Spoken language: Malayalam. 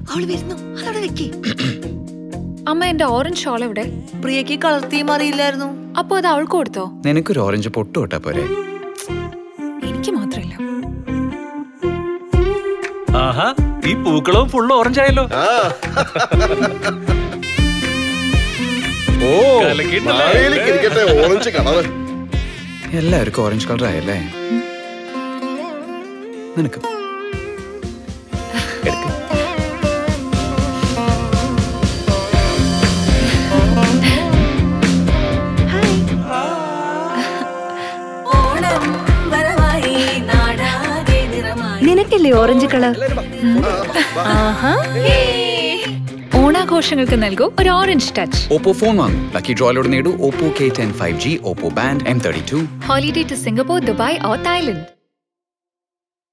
അവള് വരുന്നു അതവിടെ വെക്കി അമ്മ എന്റെ ഓറഞ്ച് ഷോൾ എവിടെ പ്രിയക്ക് കളർ തീം അറിയില്ലായിരുന്നു അപ്പൊ അത് അവൾക്ക് കൊടുത്തോ നിനക്കൊരു ഓറഞ്ച് പൊട്ട് തൊട്ടാ പോരെ എനിക്ക് മാത്രമില്ല ആഹാ ഈ പൂക്കളവും ഫുള്ള് ഓറഞ്ച് ആയല്ലോ ഓ കലക്കിയിട്ടല്ലേ? മാവേലിക്ക് ഇരിക്കട്ടെ ഓറഞ്ച് കളറ് എല്ലാവർക്കും ഓറഞ്ച് കളർ ആയല്ലേ നിനക്ക് എടുക്ക്. നിനക്കല്ലേ ഓറഞ്ച് കളർ ആഹാ ഓണാഘോഷങ്ങൾക്ക് നൽകൂ ഒരു ഓറഞ്ച് ടച്ച് ഓപ്പോ ഫോൺ വാങ്ങും ലക്കി ഡ്രോയിലൂടെ നേടൂ Oppo K ten five G Oppo band M thirty two holiday to Singapore Dubai or Thailand